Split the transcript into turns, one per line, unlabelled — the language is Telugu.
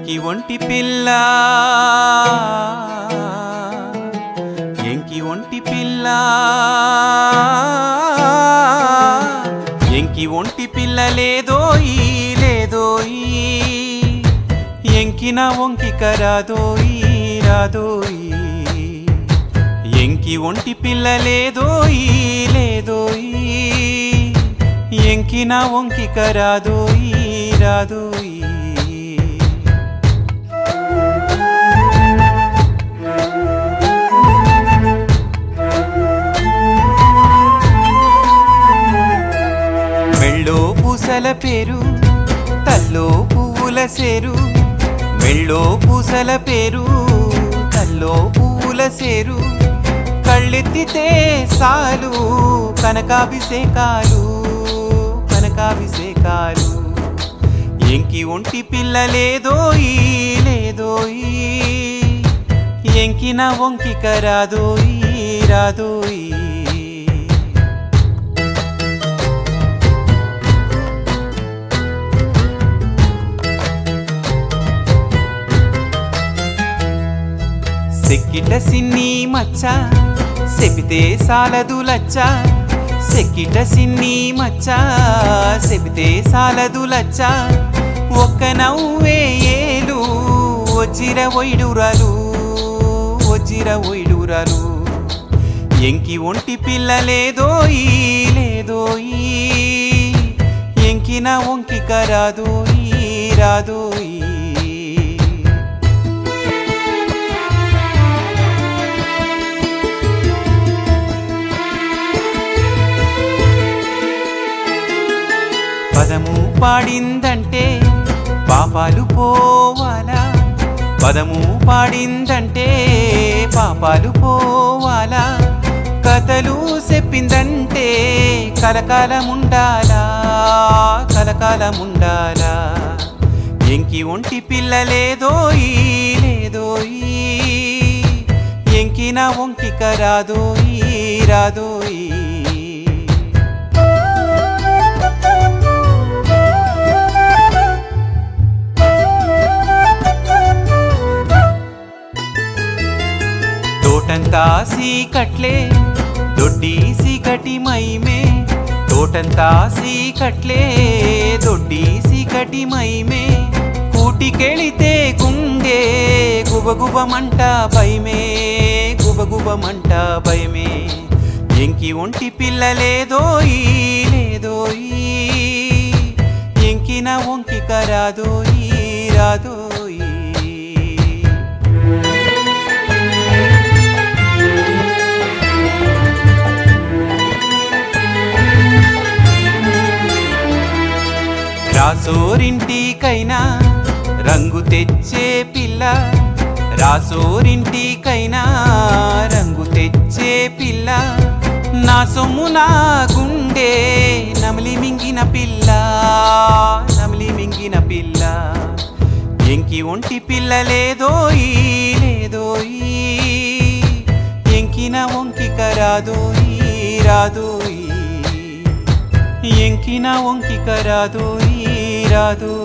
ఎంకి ఒంటి పిల్ల ఎంకి ఒంటి పిల్ల ఎంకి ఒంటి పిల్ల లేదోయి లేదోయి ఎంకిన వంకిక రాదోయి రాదోయి ఎంకి ఒంటి పిల్ల లేదోయి లేదోయి ఎంకిన వంకిక రాదోయి రాదోయి మెళ్ళో పూసల పేరు తల్లో పువ్వుల సేరు మెళ్ళో పూసల పేరు తల్లో పువ్వుల సేరు కళ్ళెత్తితే సాలు కనకాభిషేకాలు కనకాభిషేకాలు ఎంకి ఒంటి పిల్ల లేదోయి లేదోయి ఎంకిన వంకిక రాదోయి రాదోయి సెక్కిట సిన్ని మచ్చ సెపితే సాలదు లచ్చ సెక్కిట సిన్ని మచ్చ సెపితే సాలదు లచ్చ ఒక్క నవ్వే ఏలు వచ్చిర ఒయిడురలు వచ్చిర ఒయిడురలు ఎంకి ఒంటి పిల్ల లేదోయి లేదోయి ఎంకిన వంకిక రాదోయి రాదోయి పదము పాడిందంటే పాపాలు పోవాలా పదము పాడిందంటే పాపాలు పోవాలా కథలు చెప్పిందంటే కలకాలముండాలా కలకాలముండాలా ఎంకి ఒంటి పిల్ల లేదోయి లేదోయి ఎంకిన వంకిక రాదోయి రాదోయి తోటంతా సీకట్లే దొడ్డి సీకటి మైమే తోటంతా సీకట్లే దొడ్డి సీకటి మైమే కూటికెళితే గుండె గుబగుబమంట భయమే గుబగుబమంట భయమే ఎంకి ఒంటి పిల్ల లేదోయి లేదోయి ఎంకిన వంకిక రాదోయి రాదోయి రాసోరింటికైనా రంగు తెచ్చే పిల్ల రాసోరింటికైనా రంగు తెచ్చే పిల్ల నా సొమ్ము నా గుండె నమిలి మింగిన పిల్ల నమిలి మింగిన పిల్ల ఎంకి ఒంటి పిల్ల లేదోయి లేదోయి ఎంకిన వంకిక రాదోయి రాదోయి ఎంకిన వంకిక రాదోయి రాదోయి